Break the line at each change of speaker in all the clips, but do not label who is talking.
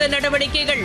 நடவடிக்கைகள்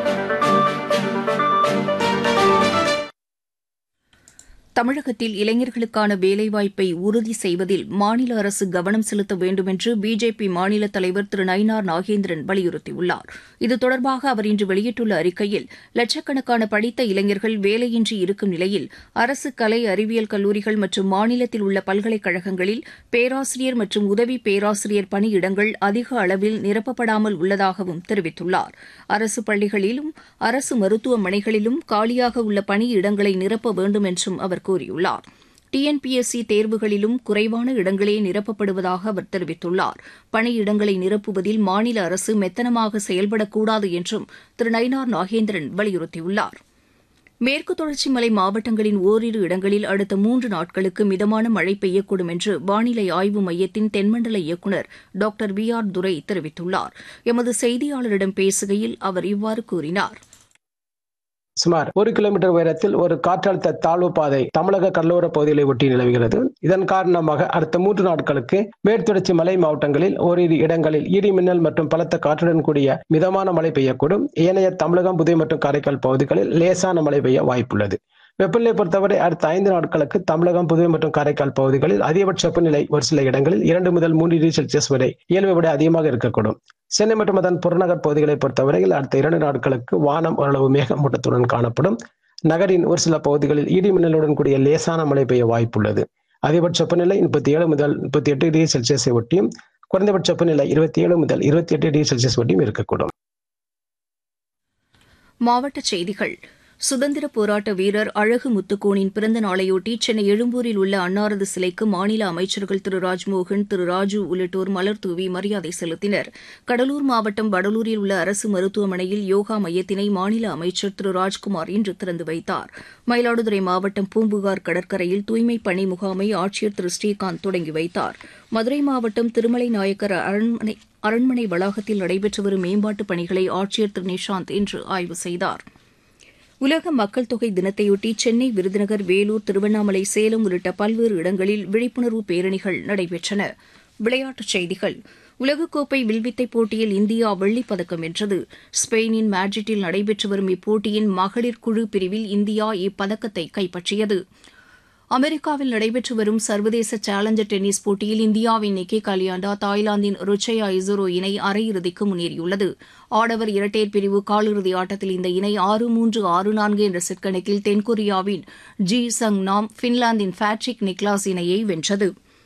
தமிழகத்தில் இளைஞர்களுக்கான வேலைவாய்ப்பை உறுதி செய்வதில் மாநில அரசு கவனம் செலுத்த வேண்டும் என்று பிஜேபி மாநில தலைவர் திரு நயினார் நாகேந்திரன் வலியுறுத்தியுள்ளார் இது தொடர்பாக அவர் இன்று வெளியிட்டுள்ள அறிக்கையில் லட்சக்கணக்கான படித்த இளைஞர்கள் வேலையின்றி இருக்கும் நிலையில் அரசு கலை அறிவியல் கல்லூரிகள் மற்றும் மாநிலத்தில் உள்ள பல்கலைக்கழகங்களில் பேராசிரியர் மற்றும் உதவி பேராசிரியர் பணியிடங்கள் அதிக அளவில் நிரப்பப்படாமல் உள்ளதாகவும் தெரிவித்துள்ளார் அரசு பள்ளிகளிலும் அரசு மருத்துவமனைகளிலும் காலியாக உள்ள பணியிடங்களை நிரப்ப வேண்டும் என்றும் அவர் கூறியுள்ளார் டிஎன்பிஎஸ்சி தேர்வுகளிலும் குறைவான இடங்களே நிரப்பப்படுவதாக அவர் தெரிவித்துள்ளார் பணியிடங்களை நிரப்புவதில் மாநில அரசு மெத்தனமாக செயல்படக்கூடாது என்றும் திரு நயினார் நாகேந்திரன் வலியுறுத்தியுள்ளார் மேற்கு தொடர்ச்சி மலை மாவட்டங்களின் ஓரிரு இடங்களில் அடுத்த மூன்று நாட்களுக்கு மிதமான மழை பெய்யக்கூடும் என்று வானிலை ஆய்வு மையத்தின் தென்மண்டல இயக்குநர் டாக்டர் வி ஆர் துரை தெரிவித்துள்ளார் எமது செய்தியாளரிடம் பேசுகையில் அவர் இவ்வாறு கூறினார்
சுமார் ஒரு கிலோமீட்டர் உயரத்தில் ஒரு காற்றழுத்த தாழ்வு பாதை தமிழக கடலோர பகுதிகளை ஒட்டி நிலவுகிறது இதன் காரணமாக அடுத்த மூன்று நாட்களுக்கு மேற்தொடர்ச்சி மலை மாவட்டங்களில் ஓரிரு இடங்களில் இடி மின்னல் மற்றும் பலத்த காற்றுடன் கூடிய மிதமான மழை பெய்யக்கூடும் ஏனைய தமிழகம் புதுவை மற்றும் காரைக்கால் பகுதிகளில் லேசான மழை பெய்ய வாய்ப்புள்ளது வெப்பநிலை பொறுத்தவரை அடுத்த ஐந்து நாட்களுக்கு தமிழகம் புதுவை மற்றும் காரைக்கால் பகுதிகளில் அதிகபட்ச வெப்பநிலை ஒரு சில இடங்களில் இரண்டு முதல் மூன்று டிகிரி செல்சியஸ் வரை இயல்பை விட அதிகமாக இருக்கக்கூடும் சென்னை மற்றும் அதன் புறநகர் பகுதிகளை பொறுத்தவரையில் அடுத்த இரண்டு நாட்களுக்கு வானம் ஓரளவு மேகமூட்டத்துடன் காணப்படும் நகரின் ஒரு சில பகுதிகளில் இடி மின்னலுடன் கூடிய லேசான மழை பெய்ய வாய்ப்புள்ளது அதிகபட்ச வெப்பநிலை முப்பத்தி ஏழு முதல் முப்பத்தி எட்டு டிகிரி செல்சியஸை ஒட்டியும் குறைந்தபட்ச வெப்பநிலை இருபத்தி ஏழு முதல் இருபத்தி எட்டு டிகிரி செல்சியஸ் ஒட்டியும் இருக்கக்கூடும்
மாவட்டச் செய்திகள் சுதந்திர போராட்ட வீரர் அழகு முத்துக்கோனின் பிறந்த நாளையொட்டி சென்னை எழும்பூரில் உள்ள அன்னாரது சிலைக்கு மாநில அமைச்சர்கள் திரு ராஜ்மோகன் திரு ராஜு உள்ளிட்டோர் மலர் தூவி மரியாதை செலுத்தினர் கடலூர் மாவட்டம் வடலூரில் உள்ள அரசு மருத்துவமனையில் யோகா மையத்தினை மாநில அமைச்சர் திரு ராஜ்குமார் இன்று திறந்து வைத்தார் மயிலாடுதுறை மாவட்டம் பூம்புகார் கடற்கரையில் தூய்மை பணி முகாமை ஆட்சியர் திரு ஸ்ரீகாந்த் தொடங்கி வைத்தார் மதுரை மாவட்டம் திருமலை நாயக்கர் அரண்மனை அரண்மனை வளாகத்தில் நடைபெற்று வரும் மேம்பாட்டுப் பணிகளை ஆட்சியர் திரு நிஷாந்த் இன்று ஆய்வு செய்தார் உலக மக்கள் தொகை தினத்தையொட்டி சென்னை விருதுநகர் வேலூர் திருவண்ணாமலை சேலம் உள்ளிட்ட பல்வேறு இடங்களில் விழிப்புணர்வு பேரணிகள் நடைபெற்றன விளையாட்டுச் செய்திகள் உலகக்கோப்பை வில்வித்தை போட்டியில் இந்தியா வெள்ளிப் பதக்கம் வென்றது ஸ்பெயினின் மேட்ரிட்டில் நடைபெற்று வரும் இப்போட்டியின் மகளிர் குழு பிரிவில் இந்தியா இப்பதக்கத்தை கைப்பற்றியது அமெரிக்காவில் நடைபெற்று வரும் சர்வதேச சேலஞ்சர் டென்னிஸ் போட்டியில் இந்தியாவின் நிக்கி கலியாண்டா தாய்லாந்தின் ருச்சயா இசுரோ இணை அரையிறுதிக்கு முன்னேறியுள்ளது ஆடவர் இரட்டையர் பிரிவு காலிறுதி ஆட்டத்தில் இந்த இணை ஆறு மூன்று ஆறு நான்கு என்ற செட் கணக்கில் தென்கொரியாவின் ஜி சங் நாம் பின்லாந்தின் பேட்ரிக் நிக்லாஸ் இணையை வென்றது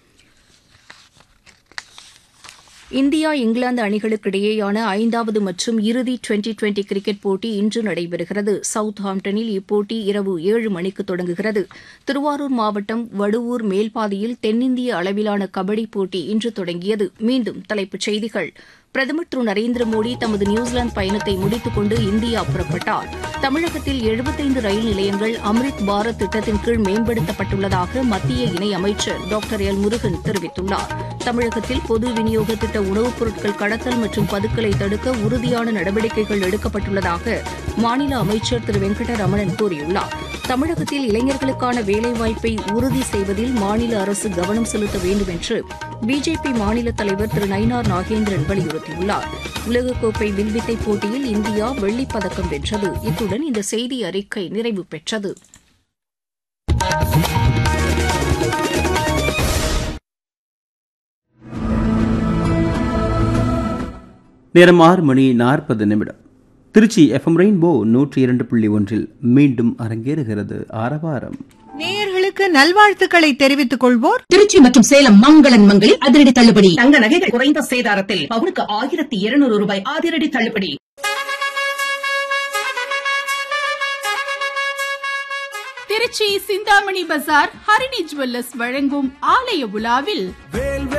இந்தியா இங்கிலாந்து அணிகளுக்கு இடையேயான ஐந்தாவது மற்றும் இறுதி டுவெண்டி டுவெண்டி கிரிக்கெட் போட்டி இன்று நடைபெறுகிறது சவுத் ஹாம்டனில் இப்போட்டி இரவு ஏழு மணிக்கு தொடங்குகிறது திருவாரூர் மாவட்டம் வடுவூர் மேல்பாதியில் தென்னிந்திய அளவிலான கபடி போட்டி இன்று தொடங்கியது மீண்டும் தலைப்புச் செய்திகள் பிரதமர் திரு நரேந்திர மோடி தமது நியூசிலாந்து பயணத்தை முடித்துக் கொண்டு இந்தியா புறப்பட்டார் தமிழகத்தில் எழுபத்தைந்து ரயில் நிலையங்கள் அம்ரித் பாரத் திட்டத்தின் கீழ் மேம்படுத்தப்பட்டுள்ளதாக மத்திய இணையமைச்சர் டாக்டர் எல் முருகன் தெரிவித்துள்ளார் தமிழகத்தில் பொது விநியோக திட்ட உணவுப் பொருட்கள் கடத்தல் மற்றும் பதுக்கலை தடுக்க உறுதியான நடவடிக்கைகள் எடுக்கப்பட்டுள்ளதாக மாநில அமைச்சர் திரு வெங்கடரமணன் கூறியுள்ளார் தமிழகத்தில் இளைஞர்களுக்கான வேலைவாய்ப்பை உறுதி செய்வதில் மாநில அரசு கவனம் செலுத்த வேண்டும் என்று பிஜேபி மாநில தலைவர் திரு நயினார் நாகேந்திரன் வலியுறுத்தியுள்ளார் உலகக்கோப்பை வில்வித்தை போட்டியில் இந்தியா வெள்ளிப் பதக்கம் வென்றது இத்துடன் இந்த செய்தி அறிக்கை நிறைவு பெற்றது
நேரம் ஆறு மணி நாற்பது நிமிடம் திருச்சி எஃப்எம் ரெயின்போ நூற்றி இரண்டு புள்ளி ஒன்றில் மீண்டும் அரங்கேறுகிறது ஆரவாரம்
நேயர்களுக்கு நல்வாழ்த்துக்களை தெரிவித்துக் கொள்வோர்
திருச்சி மற்றும் சேலம் மங்களன் மங்களில் அதிரடி தள்ளுபடி தங்க நகைகள் குறைந்த சேதாரத்தில் பவுனுக்கு ஆயிரத்தி இருநூறு ரூபாய் அதிரடி தள்ளுபடி
திருச்சி சிந்தாமணி பஜார் ஹரிணி ஜுவல்லர்ஸ் வழங்கும் ஆலய உலாவில்